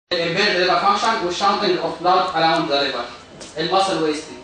impaired liver function والshunting of blood around the liver المسل wasting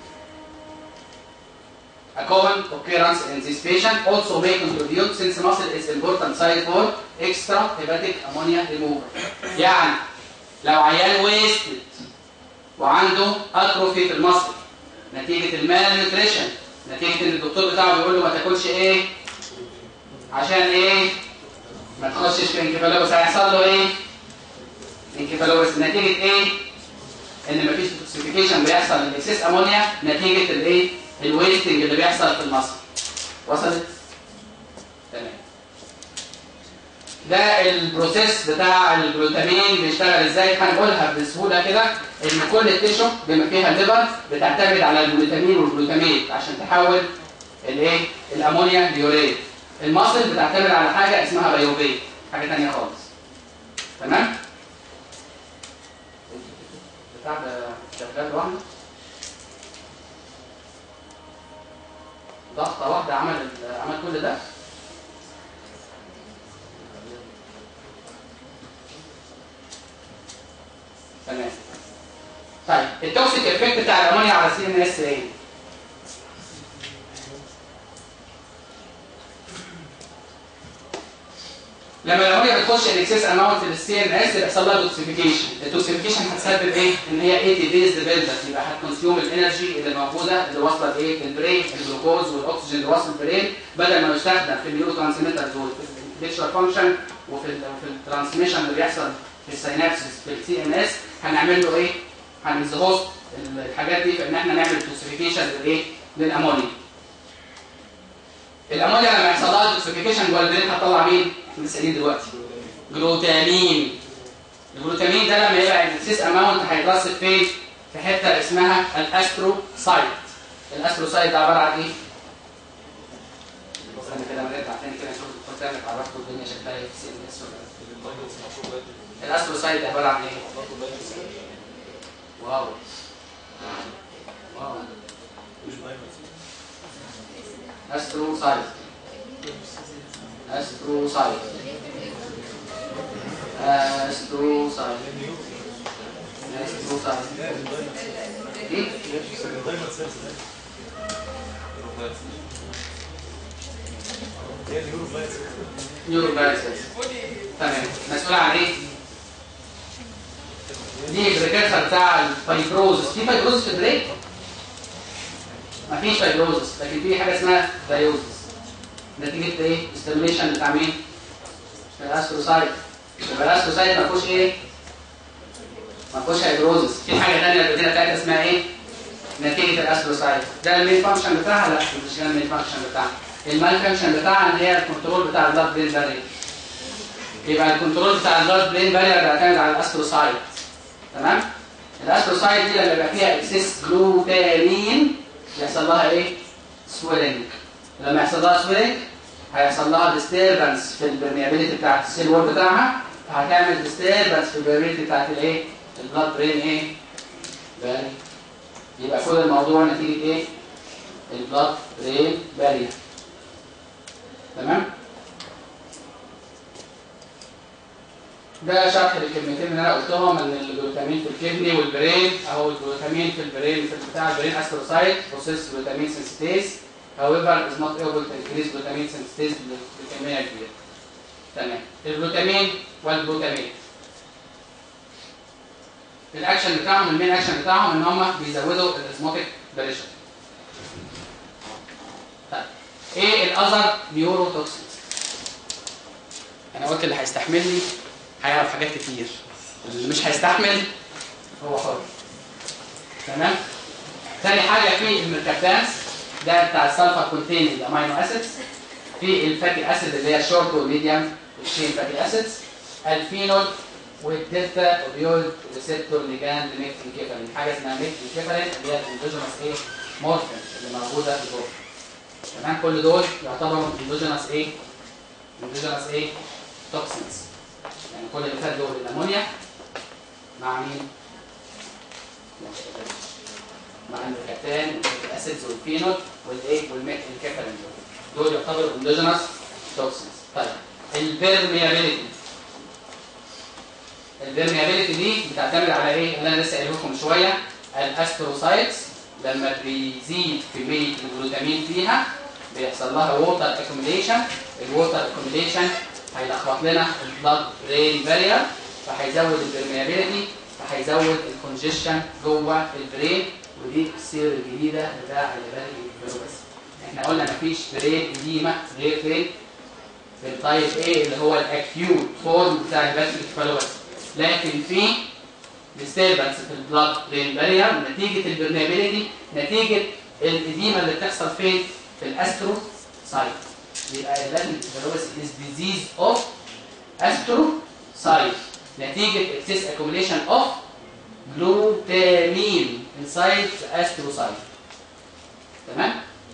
A common occurrence in this patient also may contribute since muscle is important site for extra hepatic ammonia removal. يعني لو عيان ويستد وعنده اتروفي في المصل نتيجة المال نيوتريشن نتيجة ان الدكتور بتاعه بيقول له ما تاكلش ايه عشان ايه ما تخشش في انكفالوبس هيحصل له ايه انكفالوبس نتيجة ايه ان مفيش توكسيفيكيشن بيحصل للاكسس امونيا نتيجة الايه الويستنج اللي بيحصل في المصل وصلت تمام ده البروسيس بتاع الجلوتامين بيشتغل ازاي هنقولها بسهوله كده ان كل التيشو بما فيها الليفر بتعتمد على الجلوتامين والجلوتاميت عشان تحول الايه الامونيا ليوريت المصل بتعتمد على حاجه اسمها بايوبيت حاجه ثانيه خالص تمام بتاع ده شغال لوحده ضغطه واحده عمل عمل كل ده تمام طيب التوكسيك افكت بتاع الامونيا على السي ان اس ايه لما الامونيا بتخش ان اكسس اماونت للسي ان اس بيحصل لها توكسيفيكيشن التوكسيفيكيشن هتسبب ايه ان هي اي تي بيز ديبندنت يبقى هتكونسيوم الانرجي اللي موجوده اللي واصله لايه البرين الجلوكوز والاكسجين اللي واصل البرين بدل ما يستخدم في النيورو ترانسميترز وفي الانتلكشوال فانكشن وفي ال في الترانسميشن اللي بيحصل في السينابسس في السي ان اس هنعمل له ايه هنزهوست الحاجات دي في ان احنا نعمل توكسيفيكيشن للايه للامونيا الامونيا لما يحصل لها توكسيفيكيشن جوه البرين هتطلع مين احنا لسه قايلين دلوقتي جلوتامين الجلوتامين ده لما يبقى السيس اماونت هيترسب فين في حته اسمها الاستروسايت الاستروسايت ده عباره عن ايه استنى كده ما نرجع تاني كده نشوف الدكتور تامر عرفته الدنيا شكلها ايه في السي ان اس ولا الاستروسايت ده عباره عن ايه واو واو استروسايت استروسايت استروسايت استروسايت ايه نيورو بايسس تمام مسؤول عن ايه دي البريكرسر بتاع الفايبروزس في فايبروزس في البريك مفيش فايبروزس لكن في حاجه اسمها دايوزس نتيجه ايه ستيميوليشن بتاع مين الاستروسايت يبقى الاستروسايت ما فيهوش ايه ما فيهوش هيدروزس في حاجه ثانيه البديله بتاعتها اسمها ايه نتيجه الاستروسايت ده المين فانكشن بتاعها لا مش ده المين فانكشن بتاعها المال فانكشن بتاعها ان هي الكنترول بتاع البلاد برين بارير يبقى الكنترول بتاع البلاد برين بارير بيعتمد على الاستروسايت تمام الاستروسايت دي لما يبقى فيها اكسس جلوتامين يحصل لها ايه سويلنج لما يحصل لها سويلنج هيحصل لها ديستربنس في البرميابيليتي بتاعت السيل وول بتاعها هتعمل ديستربنس في البرميابيليتي بتاعت الايه البلاد برين ايه بارير يبقى كل الموضوع نتيجه ايه البلاد برين بارير تمام ده شرح للكلمتين اللي انا قلتهم ان الجلوتامين في الكدني والبرين اهو الجلوتامين في البرين في بتاع البرين استروسايت بروسيس جلوتامين سنسيتيز however is not able to increase glutamine synthesis بكميه كبيره تمام الجلوتامين والجلوتامين الاكشن بتاعهم المين اكشن بتاعهم ان هم بيزودوا الاسموتيك بريشر طيب ايه الاذر نيوروتوكسينز انا قلت اللي هيستحملني هيعرف حاجات كتير اللي مش هيستحمل هو حر تمام تاني حاجه في الميركابتانس ده بتاع السلفر كونتيننج امينو اسيدز في الفاتي اسيد اللي هي الشورت والميديوم تشين فاتي اسيدز الفينول والدلتا اوبيويد ريسبتور ليجاند ميك انكيفالين حاجه اسمها ميك انكيفالين اللي هي الاندوجينوس ايه مورفين اللي موجوده في الجوه تمام كل دول يعتبروا اندوجينوس ايه اندوجينوس ايه توكسينز يعني كل اللي فات دول الامونيا مع مين مع الميركاتان والاسيدز والفينول والايه والميك انكيفالين دول دول يعتبروا اندوجينوس توكسينز طيب البيرميابيليتي البرميابيلتي دي بتعتمد على ايه اللي انا لسه قايله لكم من شويه الاستروسايتس لما بيزيد كميه الجلوتامين فيها بيحصل لها ووتر اكوميليشن الووتر اكوميليشن هيلخبط لنا البلاد برين بارير فهيزود البرميابيلتي فهيزود الكونجيشن جوه البرين ودي السير الجديده بتاع الهيباتيك بس احنا قلنا مفيش برين اديمه غير فين في التايب A اللي هو الاكيوت فورم بتاع الهيباتيك بس لكن في disturbance في البلاد برين بارير نتيجه البرميابيلتي نتيجه الاديمه اللي بتحصل فين في الاستروسايت يبقى الهيباتيك is disease of astrocyte نتيجه excess accumulation of glutamine inside the astrocyte تمام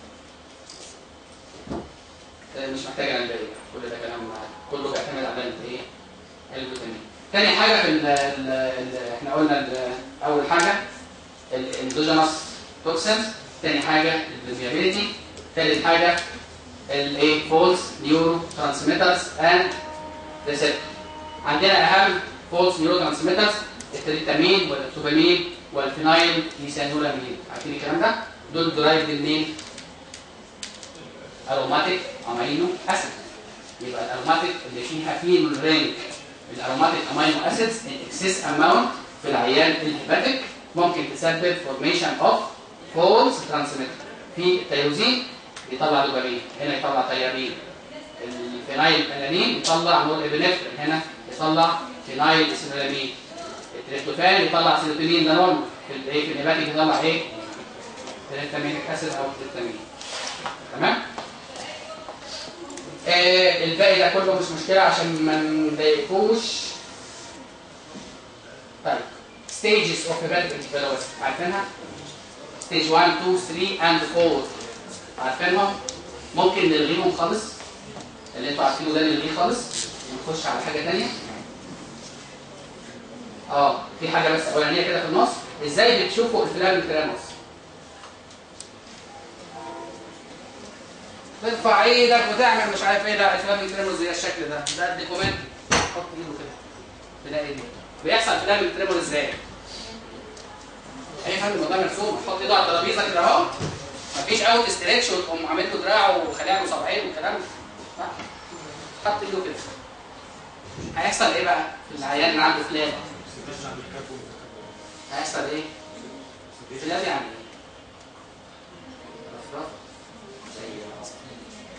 آه، مش محتاج عن بالي كل ده كلام كله بيعتمد على ايه الجلوتامين تاني حاجه في ال ال ال احنا قلنا ال- اول حاجه الاندوجينوس توكسينز تاني حاجه الفيابيليتي تالت حاجه الايه فولس نيورو ترانسميترز اند ريسبتور عندنا اهم فولس نيورو ترانسميترز التريتامين والدوبامين والفينايل ميثانولامين عارفين الكلام ده دول درايفد منين اروماتيك امينو اسيد يبقى الاروماتيك اللي فيها فينول رينج الاروماتيك امينو اسيدز ان اكسس اماونت في العيان الهيباتيك ممكن تسبب فورميشن اوف فولس ترانسميتر في التيروزين يطلع دوبامين هنا يطلع تيامين الفينايل الانين يطلع نور ابنفرين هنا يطلع فينايل اسينولامين التريبتوفان يطلع سيروتونين ده نورمال في الايه في الهيباتيك يطلع ايه تريبتامينيك اسيد او تريبتامين تمام آه الباقي ده كله مش مشكله عشان ما نضايقكوش طيب stages of hepatic encephalopathy عارفينها stage 1 2 3 and 4 عارفينهم ممكن نلغيهم خالص اللي انتوا عارفينه ده نلغيه خالص ونخش على حاجه ثانيه اه في حاجه بس اولانيه كده في النص ازاي بتشوفوا الفلام الكراموس ترفع ايدك وتعمل مش عارف ايه لا الفلام الكراموس زي الشكل ده ده الديكومنت حط ايده كده تلاقي دي بيحصل فلام الكراموس ازاي اي فندم والله مرسوم تحط ايده على الترابيزه كده اهو مفيش اوت ستريتش وتقوم عامل له دراعه وخليها له صبعين والكلام ده لا. حط ايده كده هيحصل ايه بقى في العيان اللي عنده فلاب هيحصل ايه فلاب يعني ايه رفرفة. زي العصافير.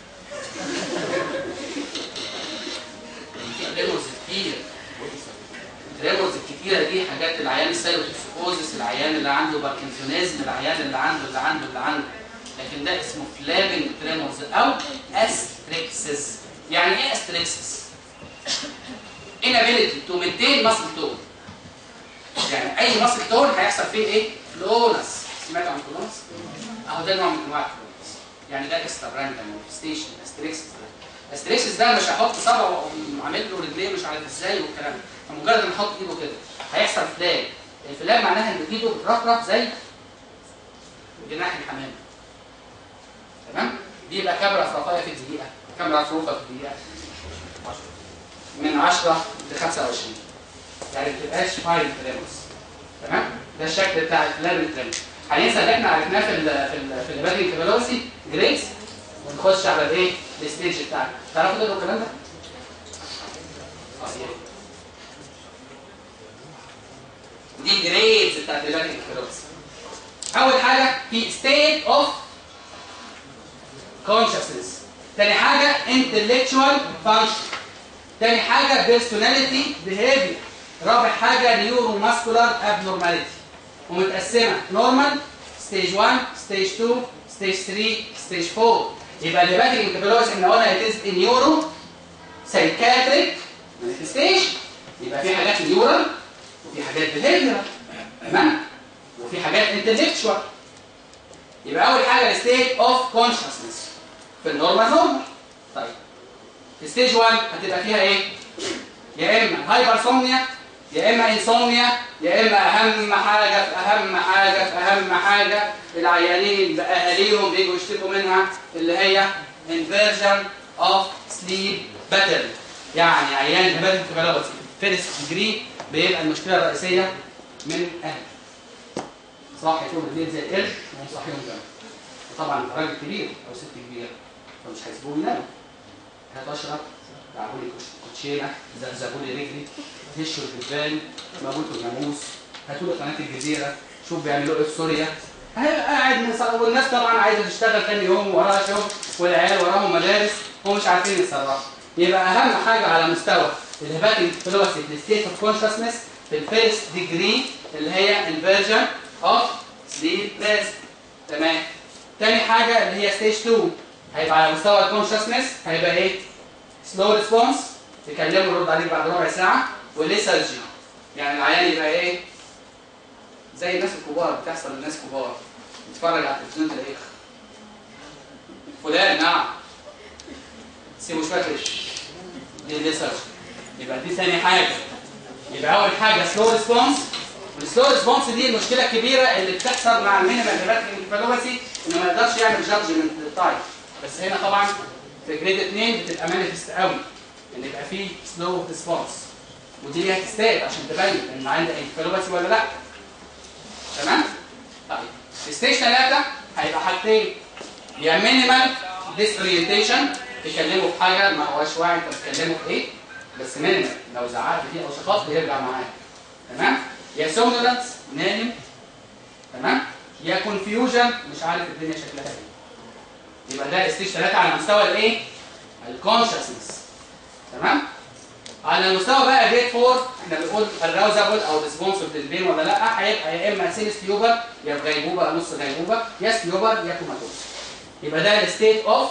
في ريموز كتير الريموز الكتيره دي حاجات العيان السايروتوكسيكوزس العيان اللي عنده باركنسونيزم العيان اللي عنده اللي عنده اللي عنده لكن ده اسمه فلابنج تريمورز او استريكسس يعني ايه استريكسس inability to maintain muscle tone يعني اي muscle tone هيحصل فيه ايه فلونس سمعت عن فلونس اهو ده نوع من انواع الفلونس يعني ده اكسترا راندم ستيشن استريكسس ده استريكسس ده مش هحط صبعه واقوم عامل له رجليه مش عارف ازاي والكلام ده فمجرد ما احط ايده كده هيحصل فلاب الفلاب معناها ان ايده بترفرف زي جناح الحمام تمام دي يبقى كام رفرفايه في الدقيقه كام رفرفه في الدقيقه من 10 ل 25 يعني ما بتبقاش فاين تريموس تمام ده الشكل بتاع الفلاب تريموس هننسى اللي احنا عرفناه في ال في ال في الباتري كابيلوسي جريس ونخش على الايه الستيج بتاعنا تعرفوا تقروا الكلام ده؟ اه يا ريت. دي الجريدز بتاعت الباتري كابيلوسي اول حاجه في ستيت اوف consciousness تاني حاجة intellectual function تاني حاجة personality behavior رابع حاجة neuromuscular abnormality ومتقسمة normal stage 1 stage 2 stage 3 stage 4 يبقى الهيباتيك انكفالوس احنا قلنا it is a neuro psychiatric manifestation يبقى في حاجات نيورال وفي حاجات behavioral تمام وفي حاجات intellectual يبقى اول حاجه state of consciousness في النورمال نورمال طيب في ستيج 1 هتبقى فيها ايه يا اما هايبرسومنيا يا اما انسومنيا يا اما اهم حاجه في اهم حاجه في اهم حاجه العيانين باهاليهم بيجوا يشتكوا منها اللي هي inversion of sleep pattern يعني عيان هيباتيك فيرست ديجري بيبقى المشكله الرئيسيه من اهل صاحي طول الليل زي القرد وهم صاحيهم جنب وطبعا انت راجل كبير او ست كبيره فمش هيسيبوه ينام هات اشرب لعبوا لي كوتشينه زغزغوا لي رجلي هشوا الجبال موتوا الناموس هاتوا لي قناه الجزيره شوف بيعملوا ايه في سوريا هيبقى قاعد من صلاة والناس طبعا عايزه تشتغل تاني يوم وراها شغل والعيال وراهم مدارس هم مش عارفين يتصرفوا يبقى اهم حاجه على مستوى الهيباتيك فلوسي في الستيت اوف كونشسنس في الفيرست ديجري اللي هي انفيرجن اوف سليب ريست تمام تاني حاجه اللي هي ستيج 2 هيبقى على مستوى الكونشسنس هيبقى ايه سلو ريسبونس تكلمه يرد عليك بعد ربع ساعه وليسرجي يعني العيان يبقى ايه زي الناس الكبار بتحصل للناس كبار تتفرج على التلفزيون تلاقيه فلان نعم سيبه شويه كده دي الليسرجي يبقى دي ثاني حاجه يبقى اول حاجه سلو ريسبونس والسلو ريسبونس دي المشكله الكبيره اللي بتحصل مع المينيمال هيباتيك انكفالوباثي انه ما يقدرش يعمل جادجمنت للتايب بس هنا طبعا في جريد 2 بتبقى مانيفست قوي ان يبقى فيه سلو ريسبونس ودي ليها تستات عشان تبين ان عندك انكفالوباثي ولا لا تمام طيب في ستيج 3 هيبقى حاجتين يا مينيمال ديس اورينتيشن تكلمه في حاجه ما هوش واعي انت بتكلمه في ايه بس مينيمال لو زعقت فيه او شخصت بيرجع معاك تمام يا سومنولنس نايم تمام يا كونفيوجن مش عارف الدنيا شكلها ايه يبقى ده ستيج 3 على مستوى الايه الكونشسنس تمام على مستوى بقى جريد 4 احنا بنقول الراوزابل او ريسبونسيف للبين ولا لا هيبقى يا اما سيل ستيوبر يا في غيبوبه نص غيبوبه يا ستيوبر يا كوماتوز يبقى ده الستيت اوف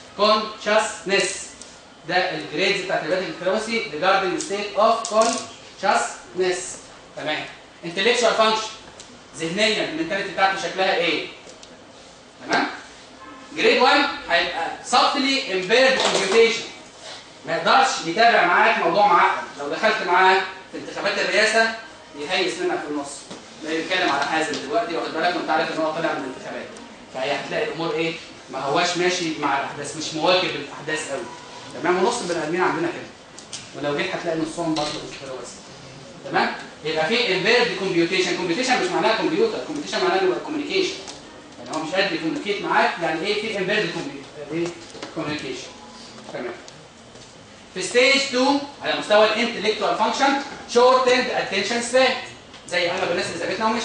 كونشسنس ده الجريدز بتاعت الهيباتيك انكلوسي ريجاردنج ستيت اوف كونشسنس تمام انتلكشوال فانكشن ذهنيا المنتاليتي بتاعته شكلها ايه تمام جريد 1 هيبقى سبتلي امبيرد كومبيوتيشن ما يقدرش يتابع معاك موضوع معقد لو دخلت معاه في انتخابات الرئاسه يهيس منك في النص لا يتكلم على حازم دلوقتي واخد بالك وانت عارف ان هو طالع من الانتخابات فهي هتلاقي الامور ايه ما هواش ماشي مع الاحداث مش مواكب الاحداث قوي تمام ونص البني ادمين عندنا كده ولو جيت هتلاقي نصهم برضه بس تمام يبقى في امبيرد كومبيوتيشن كومبيوتيشن مش معناها كمبيوتر كومبيوتيشن معناها كوميونيكيشن يعني هو مش قادر يكوميونيكيت معاك يعني ايه في امبيرد كوميونيكيشن تمام في ستيج 2 على مستوى الانتلكتوال فانكشن شورتند اتنشن سبان زي اغلب الناس اللي سابتنا ومشت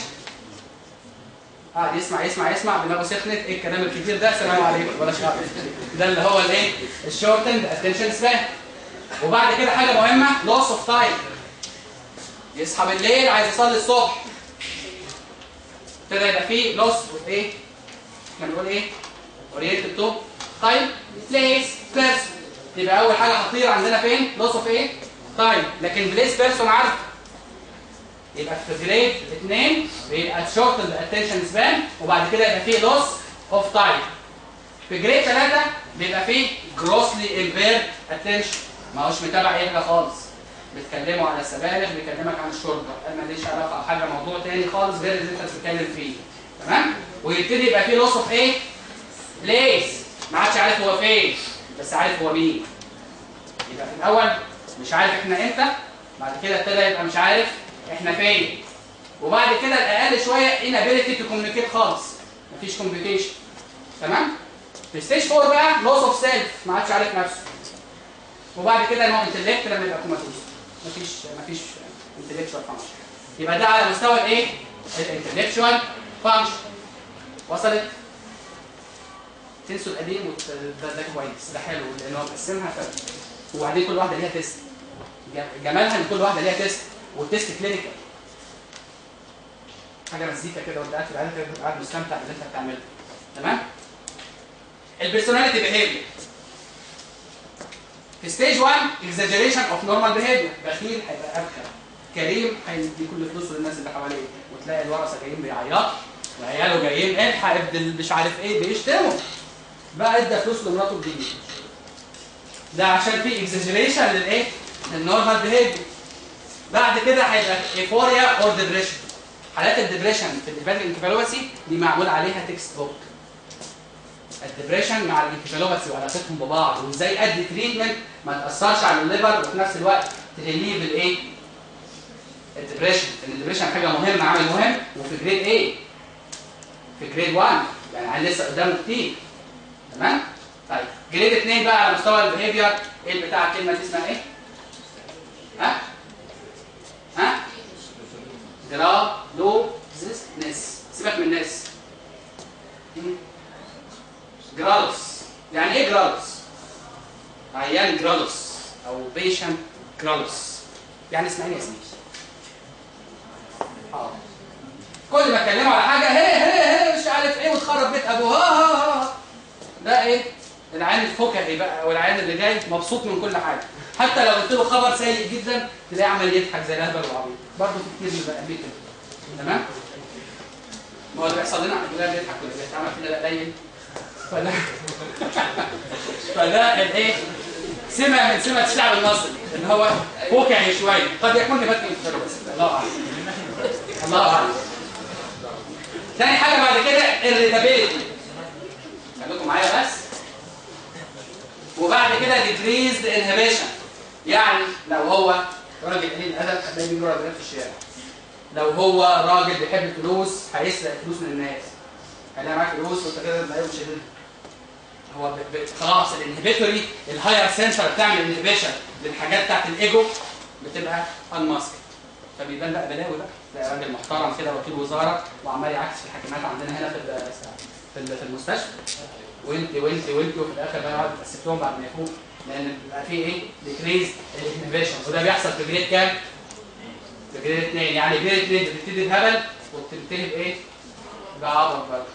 قاعد يسمع يسمع يسمع دماغه سخنت ايه الكلام الكتير ده السلام عليكم ولا شعر ده اللي هو الايه الشورتند اتنشن سبان وبعد كده حاجه مهمه لوس اوف تايم يصحى بالليل عايز يصلي الصبح ابتدى يبقى فيه لوس اوف ايه احنا بنقول ايه اورينتد تو تايم بليس بيرسون يبقى اول حاجه خطيره عندنا فين لوس اوف ايه تايم لكن بليس بيرسون عارف يبقى في جريد 2 بيبقى شورت الاتنشن سبان وبعد كده يبقى فيه لوس اوف تايم في جريد 3 بيبقى فيه جروسلي امبيرد اتنشن ما هوش متابع اي حاجه خالص بتكلموا على السبانخ بيكلمك عن الشرطه قال ماليش علاقه او حاجه موضوع تاني خالص غير اللي انت بتتكلم فيه تمام ويبتدي يبقى فيه لوس اوف ايه بليس ما عادش عارف هو فين بس عارف هو مين يبقى في الاول مش عارف احنا امتى بعد كده ابتدى يبقى مش عارف احنا فين وبعد كده الاقل شويه inability to communicate خالص مفيش communication تمام في ستيج 4 بقى لوس اوف سيلف ما عادش عارف نفسه وبعد كده نوع انتلكت لما يبقى كوماتوز مفيش مفيش انتلكشوال فانكشن يبقى ده على مستوى الايه الانتلكشوال فانكشن وصلت تنسوا القديم وت... ده, ده كويس ده حلو لان هو مقسمها ف... وبعدين كل واحده ليها تيست جمالها ان كل واحده ليها تيست والتيست كلينيكال حاجه مزيكا كده وانت قاعد في العياده كده قاعد مستمتع باللي انت بتعمله تمام البيرسوناليتي بيهيفير في ستيج 1 اكزاجريشن اوف نورمال بيهيفير بخيل هيبقى ابخل كريم هيدي كل فلوسه للناس اللي حواليه وتلاقي الورثه جايين بيعيطوا وعياله جايين الحق ابن مش عارف ايه بيشتموا بقى ادى فلوس لمراته الجديده ده عشان في اكزاجريشن للايه النورمال بيهيفير بعد كده هيبقى ايفوريا اور ديبريشن حالات الديبريشن في الهيباتيك انكفالوباثي دي معمول عليها تكست بوك الديبريشن مع الانكفالوباثي وعلاقتهم ببعض وازاي ادي تريتمنت ما تاثرش على الليفر وفي نفس الوقت تريليف الايه الدبريشن الدبريشن حاجه مهمه عامل مهم وفي جريد ايه في جريد 1 يعني عيل لسه قدامه كتير تمام طيب جريد 2 بقى على مستوى البيهيفير ايه بتاع الكلمه دي اسمها ايه ها ها جرادوزنس سيبك من الناس جرادوس يعني ايه جرادوس عيان جرادوس او بيشنت جرادوس يعني اسمها ايه يا زميلي اه كل ما اتكلموا على حاجه هي هي هي مش عارف ايه وتخرب بيت ابوه ها ها ها ده ايه العيان الفكهي بقى او العيان اللي جاي مبسوط من كل حاجه حتى لو قلت له خبر سيء جدا تلاقيه عمال يضحك زي الهبل والعبيط برضه في كتير من بقى كده تمام ما هو اللي بيحصل لنا احنا كلنا بنضحك واللي بيتعمل فينا ده قليل فده فده الايه سمه من سمه الشعب المصري ان هو فكهي شويه قد يكون نبات بس الله اعلم الله اعلم تاني حاجه بعد كده الريتابيلتي خليكم معايا بس وبعد كده decreased inhibition يعني لو هو راجل قليل الادب هتلاقيه بيجري ورا في الشارع لو هو راجل بيحب الفلوس هيسرق الفلوس من الناس هيلاقي معاك فلوس وانت كده تلاقيه مش قادر هو ب... ب... خلاص الانهبيتوري الهاير سنسور بتعمل انهبيشن للحاجات بتاعت الايجو بتبقى انماسك فبيبان بقى بلاوي بقى تلاقي راجل محترم كده وكيل وزاره وعمال يعكس في الحكومات عندنا هنا في ال- في ال- في المستشفى وانت وانت وانت وفي الاخر بقى يقعد سبتهم بعد ما يفوق لان بيبقى فيه ايه ديكريز الانهبيشن وده بيحصل في جريد كام؟ في جريد 2 يعني جريد 2 بتبتدي بهبل وبتنتهي بايه؟ بعبط برضه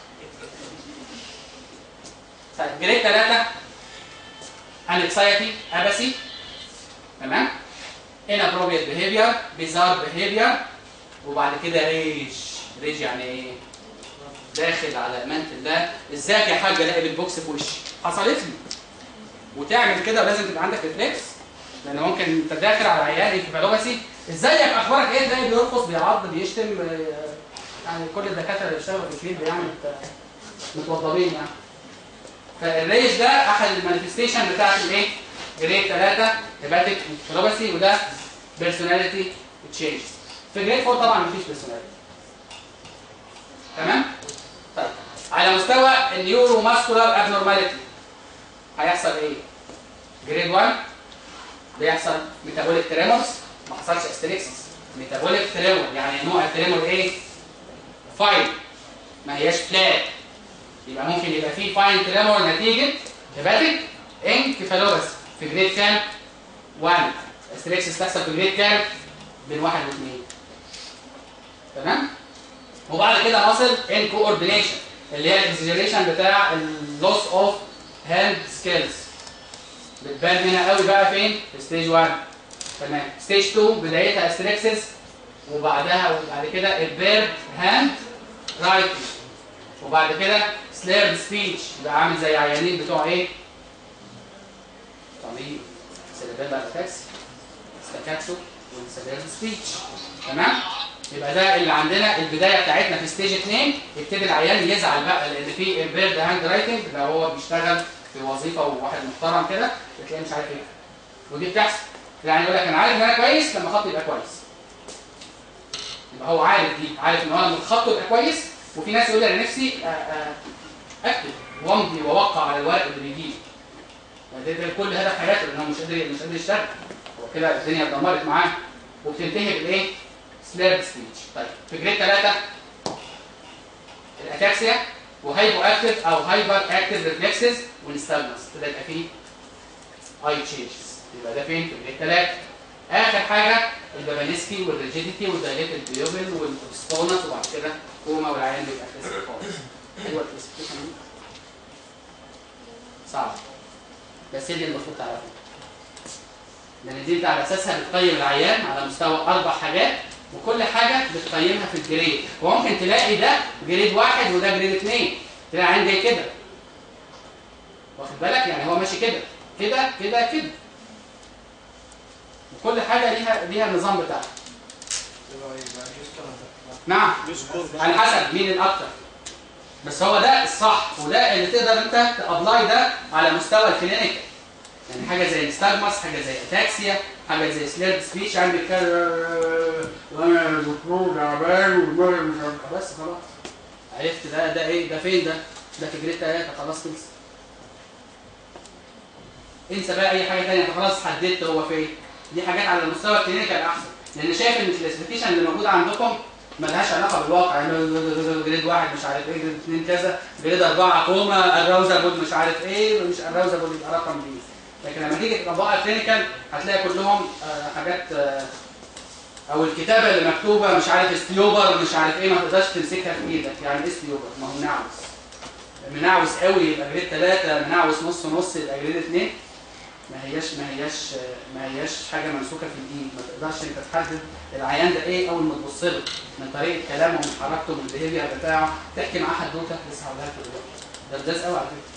طيب جريد 3 anxiety ابسي تمام inappropriate behavior bizarre behavior وبعد كده ريج ريج يعني ايه داخل على امانه الله ازيك يا حاج الاقي بالبوكس في وشي حصلت لي وتعمل كده ولازم تبقى عندك ريفلكس لان ممكن انت داخل على عيان انكفالوباسي ازيك اخبارك ايه تلاقي بيرقص بيعض بيشتم آه، يعني كل الدكاتره اللي بيشتغلوا في الكليب يعني مت- متوضبين يعني فالريش ده احد المانيفستيشن بتاعت الايه؟ جريد 3 هيباتيك انكفالوباسي وده بيرسوناليتي تشينج في جريد 4 طبعا مفيش بيرسوناليتي تمام؟ طيب على مستوى النيورو ماسكولار ابنورماليتي هيحصل ايه؟ جريد 1 بيحصل ميتابوليك تريمورز ما حصلش استريكسس ميتابوليك تريمور يعني نوع التريمور ايه؟ فاين ما هياش فلات يبقى ممكن يبقى فيه فاين تريمور نتيجه هيباتيك انكفالوباثي في جريد كام؟ 1 استريكسس تحصل في جريد كام؟ بين 1 و 2 تمام؟ وبعد كده اصل ان كوردينيشن اللي هي الاكسجريشن بتاع اللوس اوف هاند سكيلز بتبان هنا قوي بقى فين في ستيج 1 تمام ستيج 2 بدايتها استريكسس وبعدها وبعد كده البيرد هاند رايتنج وبعد كده سليرد سبيتش يبقى عامل زي عيانين بتوع ايه طبيب سيربيلار اتاكس ستاكاتو والسليرد سبيتش تمام يبقى ده اللي عندنا البدايه بتاعتنا في ستيج 2 يبتدي العيان يزعل بقى لان في امبيرد هاند رايتنج لو هو بيشتغل في وظيفه وواحد محترم كده بتلاقيه مش عارف ايه ودي بتحصل يعني يقول لك انا عارف ان انا كويس لما خطي يبقى كويس يبقى هو عارف دي عارف ان هو لما خطه يبقى كويس وفي ناس يقول انا نفسي آه، آه، اكتب وامضي واوقع على الورق اللي بيجي ده, ده كل هدف حياته ان هو مش قادر مش قادر يشتغل هو كده الدنيا اتدمرت معاه وبتنتهي بالايه؟ سلاب سبيتش طيب في جريد 3 الاتاكسيا وهايبو اكتف او هايبر اكتف ريفلكسز والستابنس كده يبقى فيه اي تشينجز يبقى ده فين في جريد 3 اخر حاجه البابانسكي والريجيديتي والدايليتد بيوبل والستونس وبعد كده كوما والعيان بيبقى كلاسيك خالص ايوه الكلاسيفيكيشن دي صعب بس هي دي المفروض تعرفها لان دي انت على اساسها بتقيم العيان على مستوى اربع حاجات وكل حاجه بتقيمها في الجريد وممكن تلاقي ده جريد واحد وده جريد اثنين تلاقي عين جاي كده واخد بالك يعني هو ماشي كده كده كده كده وكل حاجه ليها ليها النظام بتاعها نعم على حسب مين الاكتر بس هو ده الصح وده اللي تقدر انت تابلاي ده على مستوى الكلينيكال يعني حاجه زي الستاجماس حاجه زي اتاكسيا حاجه زي سليرد سبيتش يعني بيتكرر وانا دكتور تعبان ومش عارف- بس خلاص عرفت ده ده ايه ده فين ده ده في جريد 3 خلاص خلص انسى بقى اي حاجه ثانيه انت خلاص حددت هو فين دي حاجات على المستوى الكلينيكال احسن لان شايف ان الكلاسيفيكيشن اللي موجوده عندكم ملهاش علاقه بالواقع يعني جريد واحد مش عارف ايه جريد اثنين كذا جريد اربعه كوما الراوزابل مش عارف ايه مش الراوزابل يبقى رقم بي لكن لما تيجي تطبقها كلينيكال هتلاقي كلهم آه، حاجات آه، او الكتابه اللي مكتوبه مش عارف استيوبر مش عارف ايه ما تقدرش تمسكها في ايدك يعني ايه استيوبر ما هو منعوس منعوس قوي يبقى جريد 3 منعوس نص نص يبقى جريد 2 ما هياش ما هياش ما هياش حاجه ممسوكه في الايد ما تقدرش انت تحدد العيان ده ايه اول ما تبص له من طريقه كلامه ومن حركته ومن البيهيفير بتاعه تحكي معاه حدوته لسه هقولها لك دلوقتي ده ده قوي على فكره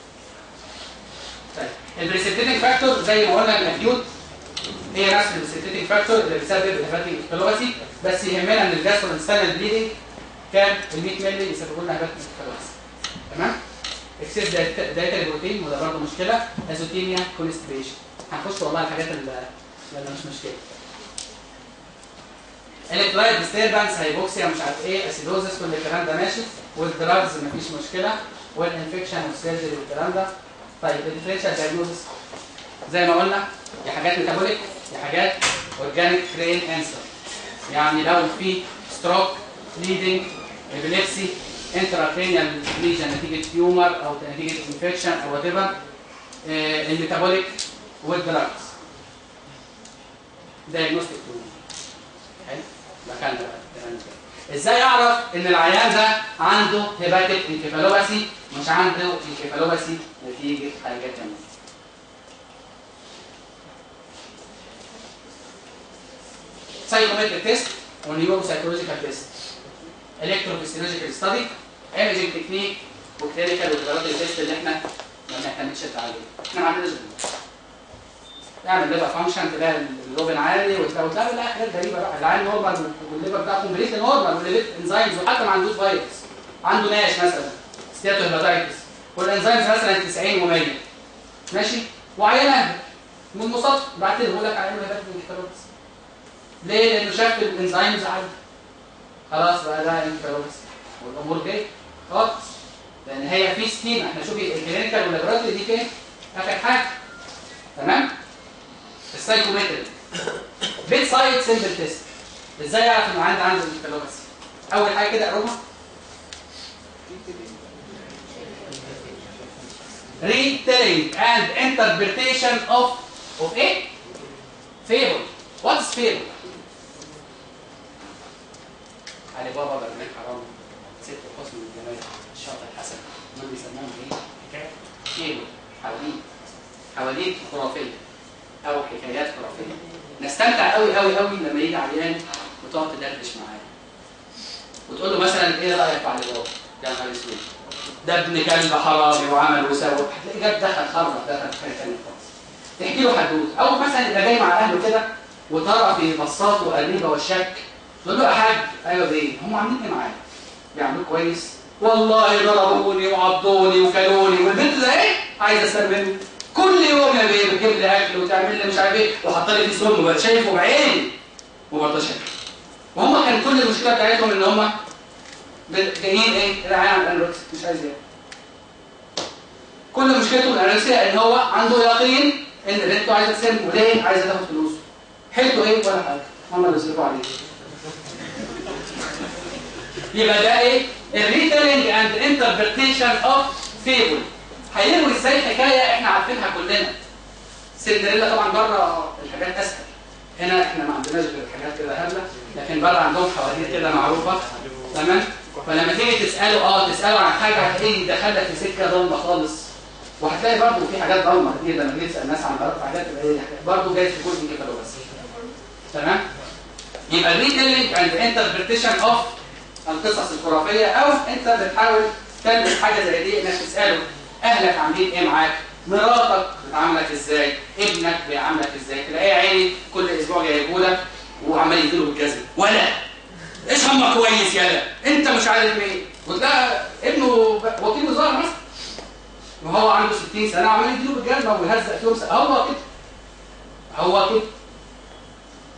طيب البريسبتيتنج فاكتور زي ما قلنا الاكيوت هي نفس البريسبتيتنج فاكتور اللي بيسبب الهيباتيك انكفالوباثي بس يهمنا ان الجاسترو بليدنج كان ال 100 مللي يسببوا لنا هيباتيك انكفالوباثي تمام اكسس دايتا بروتين وده برضه مشكله ازوتيميا كونستيبيشن هنخش والله الحاجات اللي اللي مش مشكله الكترايت ديستربنس هايبوكسيا مش عارف ايه اسيدوزس كل الكلام ده ماشي والدراجز مفيش مشكله والانفكشن والسيرجري والكلام ده طيب الديفرنشال دايجنوزس زي ما قلنا يا حاجات ميتابوليك يا حاجات اورجانيك برين انسر يعني لو في ستروك بليدنج ابيليبسي انتراكرينيال ليجن نتيجه تيومر او نتيجه انفكشن او وات ايفر الميتابوليك والدراجز دايجنوستيك تول حلو مكان ده الكلام ده. ازاي اعرف ان العيان ده عنده هيباتيك انكفالوباسي مش عنده انكفالوباسي نتيجه حاجه ثانيه سايكومتريك تيست ونيورو سايكولوجيكال تيست الكتروفيسيولوجيكال ستادي ايمجنج تكنيك وكلينيكال ودراسات تيست اللي احنا ما بنعتمدش عليه احنا ما عندناش دول تعمل ليفر فانكشن تلاقي اللوبن عالي وتلاقي وتلاقي لا حاجات غريبه بقى العين نورمال والليفر بتاعه كومبليت نورمال والليفر انزيمز وحتى ما عندوش فيروس عنده ناش مثلا ستياتو هيباتايتس والانزيمز مثلا 90 و100 ماشي وعينها من المصادفه بعد كده بقول لك عينه هيباتيك انكفالوبس ليه؟ لانه شاف الانزيمز عاليه خلاص بقى ده انكفالوبس والامور جايه خالص لان هي في سكيما احنا شوفي الكلينيكال واللابراتوري دي فين؟ اخر حاجه تمام؟ السايكومتري بيت سايد سيمبل تيست ازاي اعرف ان عندي عنده انكفالوبس اول حاجه كده اروما retelling and interpretation of of ايه fable what is fable علي بابا برنامج حرام ست حسن الجمال الشاطر الحسن دول بيسموهم ايه حكايه فيبل حواديت حواديت خرافيه او حكايات خرافيه نستمتع قوي قوي قوي لما يجي عيان وتقعد تدردش معاه وتقول له مثلا ايه رايك في علي بابا يا نهار اسود ده ابن كلب حرامي وعمل وسوى هتلاقي جاب دخل خرب دخل في حاجه ثانيه خالص تحكي له حدوته او مثلا يبقى جاي مع اهله كده وترى في بصات وقريبه والشك تقول له يا حاج ايوه بايه هم عاملين ايه معايا بيعملوه كويس والله ضربوني وعضوني وكلوني والبنت ده ايه عايز اسال منه كل يوم يا بيه بتجيب لي اكل وتعمل لي مش عارف ايه وحاطط لي في سم وبقى شايفه بعيني وما برضاش اكل وهم كان كل المشكله بتاعتهم ان هم جايين ايه العيان عن الانوركسيا مش عايز ياكل كل مشكلته الانوركسيا ان هو عنده يقين ان بنته عايزه تسم وليه عايزه تاخد فلوسه حيلته ايه ولا حاجه هم اللي يصرفوا عليه يبقى ده ايه الريتيلينج اند انتربريتيشن اوف فيبل هيروي ازاي حكايه احنا عارفينها كلنا سندريلا طبعا بره الحاجات اسهل هنا احنا ما عندناش غير حاجات كده هبله لكن بره عندهم حواديت كده معروفه تمام فلما تيجي تساله اه تساله عن حاجه هتلاقيه دخلك في سكه ضلمه خالص وهتلاقي برضه في حاجات ضلمه كتير لما تيجي تسال الناس عن بره حاجات تبقى برضه جايز تكون من كده بس تمام يبقى الريتيلينج اند انتربريتيشن اوف القصص الخرافيه او انت بتحاول تلمس حاجه زي دي انك تساله اهلك عاملين ايه معاك مراتك بتعاملك ازاي ابنك بيعاملك ازاي تلاقيه عيني كل اسبوع جايبه لك وعمال يديله بالجزم ولا ايش همك كويس يالا انت مش عارف ايه وتلاقي ابنه وكيل وزاره مثلا وهو عنده 60 سنه عمال يديله بالجزمه ويهزق فيهم هو كده هو كده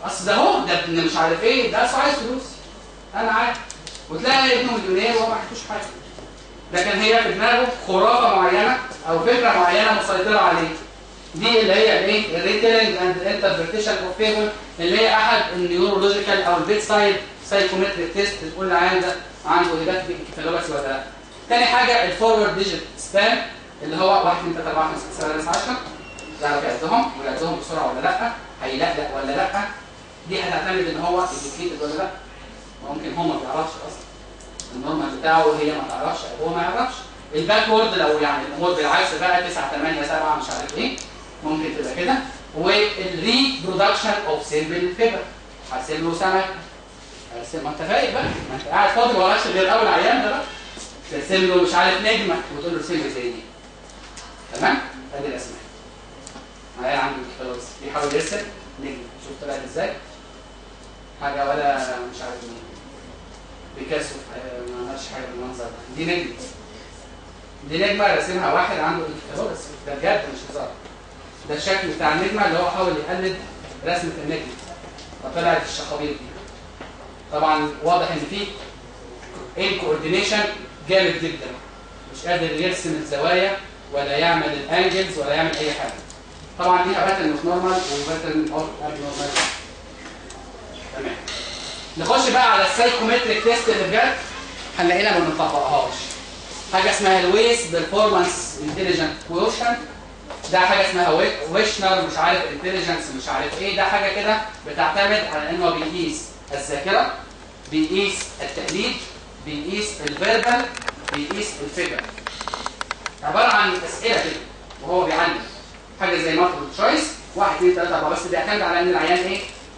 اصل ده هو ده ابن مش عارف ايه ده اصل عايز فلوس انا عارف وتلاقي ابنه مليونير وهو ما حكوش حاجه لكن هي في دماغه خرافه معينه او فكره معينه مسيطره عليه دي اللي هي الايه الريتيلنج اند انتربريتيشن اوف فيبل اللي هي احد النيورولوجيكال او البيت سايد سايكومتريك تيست تقول العيان ده عنده هيباتيك انكفالوباثي ولا لا تاني حاجه الفورورد ديجيت سبان اللي هو 1 2 3 4 5 6 7 8 10 يعرف يعدهم ويعدهم بسرعه ولا لا هيلقلق ولا لا دي هتعتمد ان هو اديوكيتد ولا لا ممكن هو ما بيعرفش اصلا النورمال بتاعه وهي ما تعرفش او هو ما يعرفش الباكورد لو يعني الامور بالعكس بقى 9 8 7 مش عارف ايه ممكن تبقى كده والري برودكشن اوف سيمبل فيبر هرسم له سمك هرسم ما انت فايق بقى ما انت قاعد فاضي ما وراكش غير اول عيان ده بقى ترسم له مش عارف نجمه وتقول له ارسم لي زي دي تمام ادي الاسماء عيان عنده خلاص بيحاول يرسم نجمه شوف طلعت ازاي حاجه ولا مش عارف مين بيكاسو ما عملش حاجه بالمنظر ده دي نجمه دي نجمه راسمها واحد عنده انكفالوبس ده بجد مش هزار ده الشكل بتاع النجمه اللي هو حاول يقلد رسمه النجم فطلعت الشخابيط دي طبعا واضح ان في الكوردينيشن جامد جدا مش قادر يرسم الزوايا ولا يعمل الانجلز ولا يعمل اي حاجه طبعا دي باترن اوف نورمال وباترن اوف ابنورمال تمام نخش بقى على السايكومتريك تيست اللي بجد هنلاقينا ما بنطبقهاش حاجه اسمها الويس بيرفورمانس انتليجنت كويشن ده حاجه اسمها ويشنر مش عارف انتليجنس مش عارف ايه ده حاجه كده بتعتمد على انه بيقيس الذاكره بيقيس التقليد بيقيس الفيربال بيقيس الفيجر عباره عن اسئله كده وهو بيعلم حاجه زي مالتيبل تشويس 1 2 3 4 بس بيعتمد على ان العيان ايه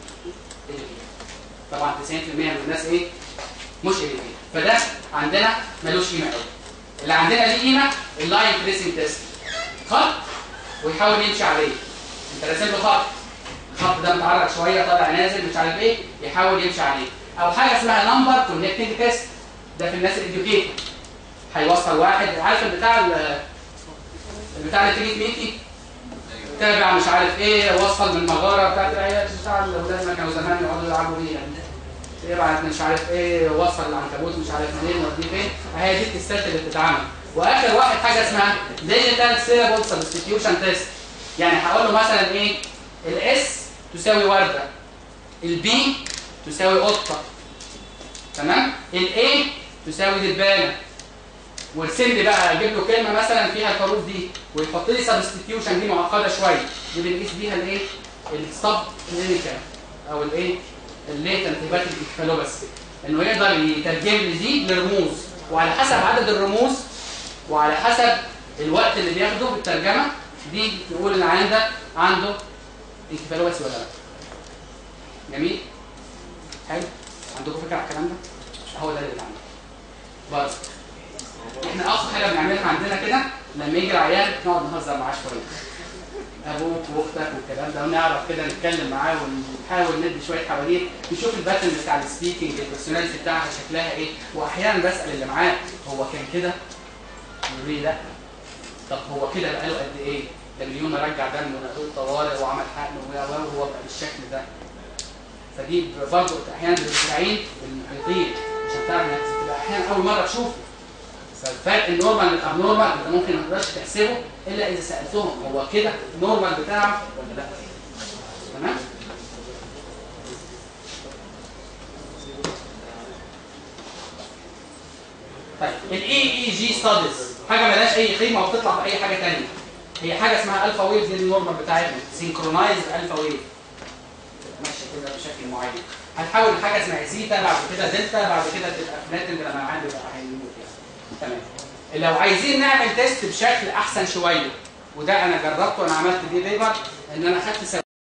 طبعا 90% من الناس ايه مش ايه فده عندنا ملوش قيمه قوي اللي عندنا ليه قيمه اللاين تريسنج تيست خط ويحاول يمشي عليه انت راسم له خط الخط ده متعرج شويه طالع نازل مش عارف ايه يحاول يمشي عليه او حاجه اسمها نمبر كونكتنج تيست ده في الناس الاديوكيتد هيوصل واحد عارف البتاع البتاع اللي تيجي ميكي تابع مش عارف ايه وصل من المغاره بتاعت العيال بتاع الاولاد ما كانوا زمان يقعدوا يلعبوا بيها يبعت مش عارف ايه وصل العنكبوت مش عارف منين وديه فين هي دي التستات اللي بتتعمل واخر واحد حاجه اسمها ديجيتال سيلابل سبستيتيوشن تيست يعني هقول له مثلا ايه الاس تساوي ورده البي تساوي قطه تمام الاي تساوي دبانه وارسم لي بقى اجيب له كلمه مثلا فيها الحروف دي ويحط لي سبستيتيوشن دي معقده شويه دي بنقيس بيها الايه السب كلينيكال او الايه الليتنت هيباتيك انكفالوباث انه يقدر يترجم لي دي لرموز وعلى حسب عدد الرموز وعلى حسب الوقت اللي بياخده في الترجمه دي تقول العيان ده عنده انكفالوباث ولا لا جميل حلو عندكم فكره على الكلام ده هو ده اللي بنعمله برضه احنا اقصى حاجه بنعملها عندنا كده لما يجي العيان نقعد نهزر معاه شويه ابوك واختك والكلام ده ونعرف كده نتكلم معاه ونحاول ندي شويه حواليه نشوف الباترن بتاع السبيكنج البرسوناليتي بتاعها شكلها ايه واحيانا بسال اللي معاه هو كان كده يقول لي لا طب هو كده بقاله قد ايه ده من يوم ما رجع دم ونقول طوارئ وعمل حقن وهو بقى بالشكل ده فدي برضه احيانا بتستعين بالمحيطين عشان تعرف انك تبقى احيانا اول مره تشوفه فالفرق النورمال من الابنورمال انت ممكن ما تقدرش تحسبه الا اذا سالتهم هو كده النورمال بتاعه ولا لا تمام طيب الاي اي جي ستاديز حاجه مالهاش اي قيمه وبتطلع في اي حاجه ثانيه هي حاجه اسمها الفا ويف دي النورمال بتاعتنا سينكرونايز الفا ويف ماشيه كده بشكل معين هتحول لحاجه اسمها سيتا بعد كده دلتا بعد كده تبقى فلاتند لما العيان يبقى هيموت يعني تمام لو عايزين نعمل تيست بشكل احسن شويه وده انا جربته انا عملت بيه بيبر ان انا خدت